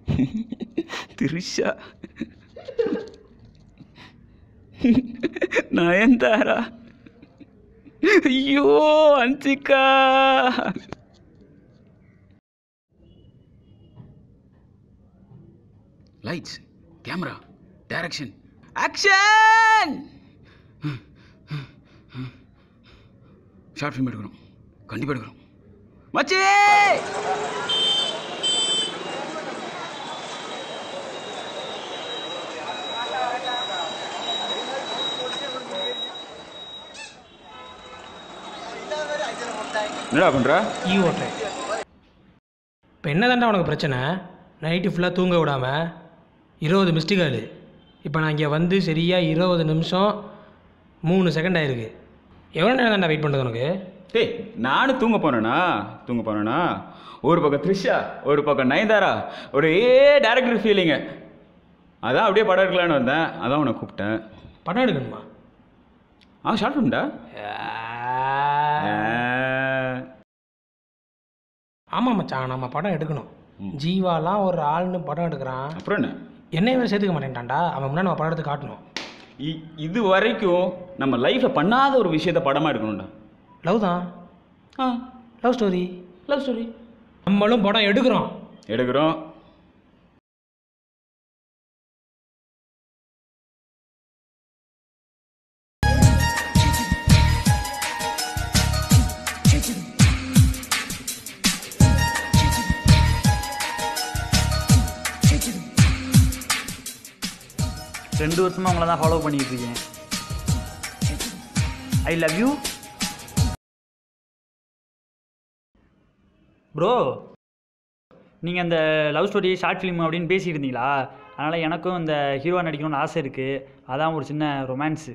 த்ரிஷா நயன்தாரா ஐயோ Hansika lights camera direction action short film எடுக்கிறோம் கண்டிப்பாக எடுக்கிறோம் மச்சி என்னடா பண்ற ஈ ஓட்டுறேன் இப்போ என்ன தாண்டா உனக்கு பிரச்சனை நைட்டு ஃபுல்லாக தூங்க விடாமல் இருபது மிஸ்டு காலு இப்போ நான் இங்கே வந்து சரியாக இருபது நிமிஷம் மூணு செகண்ட் ஆயிருக்கு எவ்வளோ நேரம் தாண்டா வெயிட் பண்ணுறது உனக்கு டேய் நானும் தூங்க போனேனா தூங்க போனேனா ஒரு பக்கம் த்ரிஷா ஒரு பக்கம் நயன்தாரா ஒரு ஏ டேரக்டர் ஃபீலிங்கு அதான் அப்படியே படம் எடுக்கலான்னு வந்தேன் அதான் உன்னை கூப்பிட்டேன் படம் எடுக்கணுமா ஆ ஷார்ட் ஃபிலிம்டா ஆமாம் மச்சான் நம்ம படம் எடுக்கணும் ஜீவாலாம் ஒரு ஆள்னு படம் எடுக்கிறான் அப்புறம் என்ன என்னையவே சேர்த்துக்க மாட்டேன்டான்டா அவன் முன்னாடி நம்ம படம் எடுத்து காட்டணும் இ- இது வரைக்கும் நம்ம லைஃப்பில் பண்ணாத ஒரு விஷயத்த படமாக எடுக்கணும்டா லவ் தான் ஆ லவ் ஸ்டோரி லவ் ஸ்டோரி நம்மளும் படம் எடுக்கிறோம் எடுக்கிறோம் ரெண்டு வருஷமாக உங்களை தான் ஃபாலோ பண்ணிக்கிட்டு இருக்கேன் ஐ லவ் யூ ப்ரோ நீங்கள் அந்த லவ் ஸ்டோரி ஷார்ட் ஃபிலிம் அப்படின்னு பேசிட்டு இருந்தீங்களா அதனால் எனக்கும் இந்த ஹீரோவா நடிக்கணும்னு ஆசை இருக்குது அதான் ஒரு சின்ன ரொமான்ஸு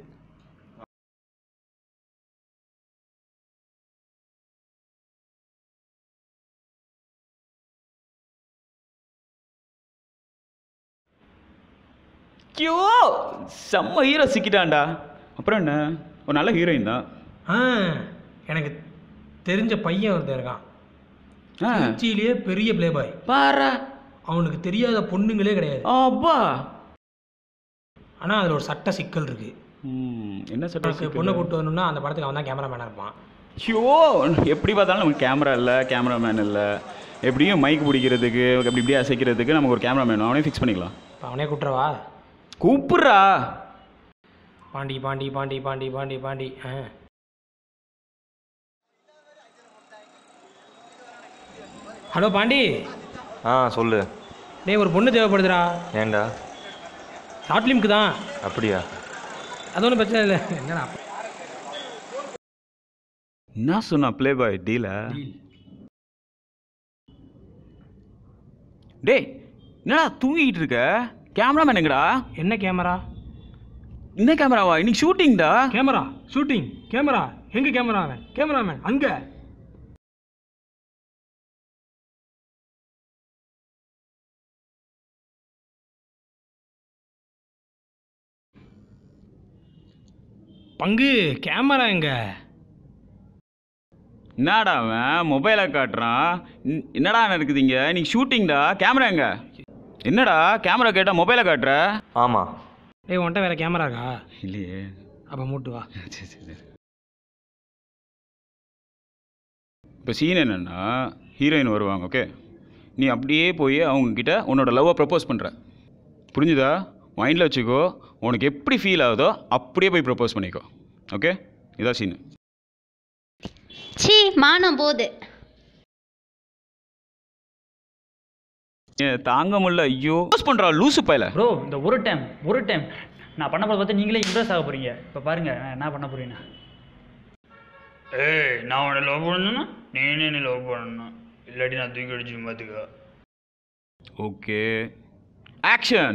ஐயோ செம்ம ஹீரோ சிக்கிட்டான்டா அப்புறம் என்ன ஒரு நல்ல ஹீரோயின் தான் ஆ எனக்கு தெரிஞ்ச பையன் ஒருத்தன் இருக்கான் ஆ திருச்சியிலேயே பெரிய ப்ளே பாய் பாரா அவனுக்கு தெரியாத பொண்ணுங்களே கிடையாது அப்பா ஆனால் அதில் ஒரு சட்ட சிக்கல் இருக்கு ம், என்ன அவனுக்கு சொல்ற பொண்ணை கூட்டு வரணும்னா அந்த படத்துக்கு அவன் தான் கேமராமேனாக இருப்பான் ஐயோ எப்படி பார்த்தாலும் நமக்கு கேமரா இல்லை கேமராமேன் இல்லை எப்படியும் மைக் பிடிக்கிறதுக்கு அப்படி இப்படி அசைக்கிறதுக்கு நமக்கு ஒரு கேமராமேன் வேணும் அவனே ஃபிக்ஸ் பண்ணிக்கலாம் இப்போ அவனே கூட்டுறவா கூப்பிட்றா பாண்டி பாண்டி பாண்டி பாண்டி பாண்டி பாண்டி ஆ ஹலோ பாண்டி ஆ சொல்லு டேய் ஒரு பொண்ணு தேவைப்படுதுடா ஏன்டா ஷார்ட் ஃபிலிம்க்கு தான் அப்படியா அது ஒன்றும் பிரச்சனை இல்லை என்னடா என்ன சொன்னா ப்ளே பாய் டீல டேய் என்னடா தூங்கிட்டு இருக்க கேமராமேன் எங்கடா என்ன கேமரா என்ன கேமராவா இன்னைக்கு ஷூட்டிங்டா கேமரா ஷூட்டிங் கேமரா எங்க கேமரா கேமராமேன் அங்க பங்கு கேமரா எங்க என்னடா அவன் மொபைலை காட்டுறான் இன்- என்னடா நடக்குது இங்க இன்னைக்கு ஷூட்டிங்டா கேமரா எங்க என்னடா கேமரா கேட்டா மொபைலை காட்டுற ஆமாம் டேய் உன்கிட்ட வேற கேமரா இருக்கா இல்லையே அப்போ மூட்டு வா சரி சரி இப்போ சீன் என்னன்னா ஹீரோயின் வருவாங்க ஓகே நீ அப்படியே போய் அவங்க கிட்ட உன்னோட லவ்வை ப்ரப்போஸ் பண்ணுற புரிஞ்சுதா மைண்டில் வச்சுக்கோ உனக்கு எப்படி ஃபீல் ஆகுதோ அப்படியே போய் ப்ரப்போஸ் பண்ணிக்கோ ஓகே இதான் சீனு சி மானம் போகுது ஏன் தாங்க முடியல ஐயோ ப்ரப்போஸ் பண்ணுறா லூசு பையல ப்ரோ இந்த ஒரு டைம் ஒரு டைம் நான் பண்ண போகிறத பார்த்து நீங்களே இம்ப்ரெஸ் ஆக போகிறீங்க இப்போ பாருங்கள் நான் என்ன பண்ண போகிறேன்னா ஏய் நான் உன்னை லவ் பண்ணணும்னா நீனே நீ லவ் பண்ணணும் இல்லாட்டி நான் தூக்கி அடிச்சு பார்த்துக்க ஓகே ஆக்ஷன்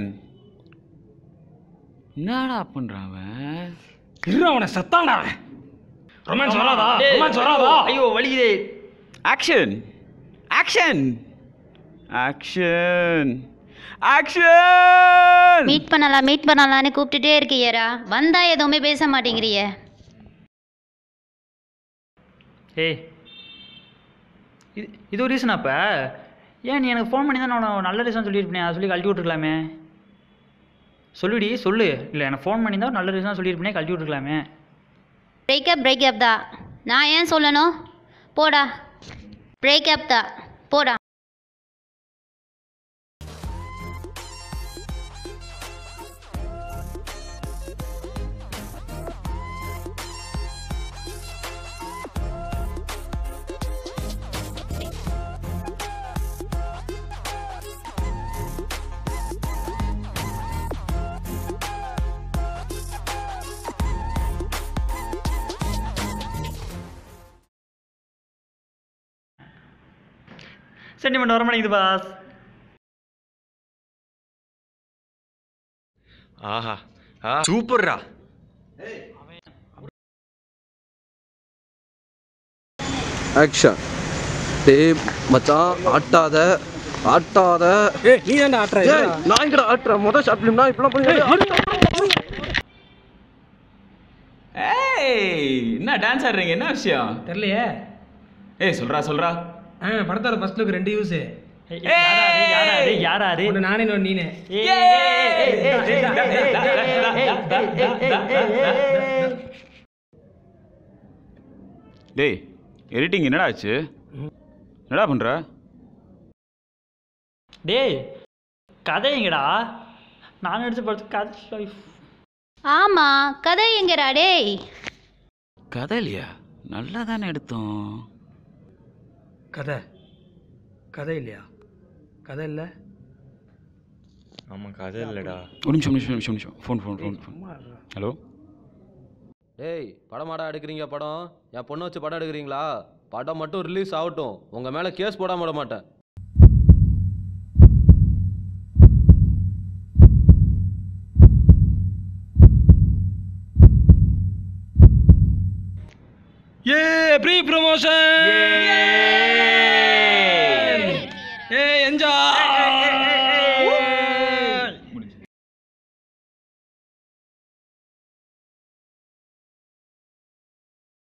என்னடா பண்ணுறான் அவன் இரு அவனை சத்தாண்டா ரொமான்ஸ் வராதா ரொமான்ஸ் வராதா ஐயோ வலிக்குதே action action action action meet பண்ணலாம் மீட் பண்ணலாம்னு கூப்பிட்டுட்டே இருக்கியேரா வந்தா எதுவுமே பேச மாட்டேங்கிறியே ஏய் இது இது ஒரு ரீசன் அப்போ ஏன் நீ எனக்கு ஃபோன் பண்ணி தான் நான் நல்ல ரீசன் சொல்லியிருப்பேன் அதை சொல்லி கழட்டி விட்டுருக்கலாமே சொல்லுடி சொல்லு இல்லை எனக்கு ஃபோன் பண்ணி தான் நல்ல ரீசன் சொல்லியிருப்பேனே கழட்டி விட்டுருக்கலாமே பிரேக்கப் பிரேக்கப் தான் நான் ஏன் சொல்லணும் போடா பிரேக்கப் தான் போடா சென்டிமெண்ட் வர மாட்டேங்குது பாஸ் ஆஹா ஆ சூப்பர்ரா ஆக்ஷன் டேய் மச்சான் ஆட்டாத ஆட்டாத ஏய் நீ தான்டா ஆட்டுற ஏய் நான் எங்கடா ஆட்டுறேன் மொதல் ஷார்ட் ஃபிலிம்னா இப்பலாம் பண்ணி ஏய் என்ன டான்ஸ் ஆடுறீங்க என்ன விஷயம் தெரியலையே ஏய் சொல்றா சொல்றா ஆ படத்தோட ஃபர்ஸ்ட் லுக் ரெண்டு யூஸு யாராரு யாராரு யாராரு ஒன்று நானே இன்னொன்று நீனு ஏய், ஏய், ஏய், ஏய், ஏய், ஏய், ஏய், ஏய், ஏய், ஏய், ஏய், ஏய். டேய் எடிட்டிங் என்னடா ஆச்சு என்னடா பண்ற டேய் கதை எங்கடா நான் நடிச்ச படத்து கதை ஆமா கதை எங்கடா டேய் கதை இல்லையா நல்லா தானே எடுத்தோம் கதை கதை இல்லையா கதை இல்லை ஆமா கதை இல்லடா ஒரு நிமிஷம் நிமிஷம் நிமிஷம் நிமிஷம் phone phone phone phone hello டேய் படமாடா எடுக்கிறீங்க படம் என் பொண்ணை வச்சு படம் எடுக்கிறீங்களா படம் மட்டும் ரிலீஸ் ஆகட்டும் உங்கள் மேலே கேஸ் போடாம விட மாட்டேன் ஏ ப்ரீ ப்ரொமோஷன்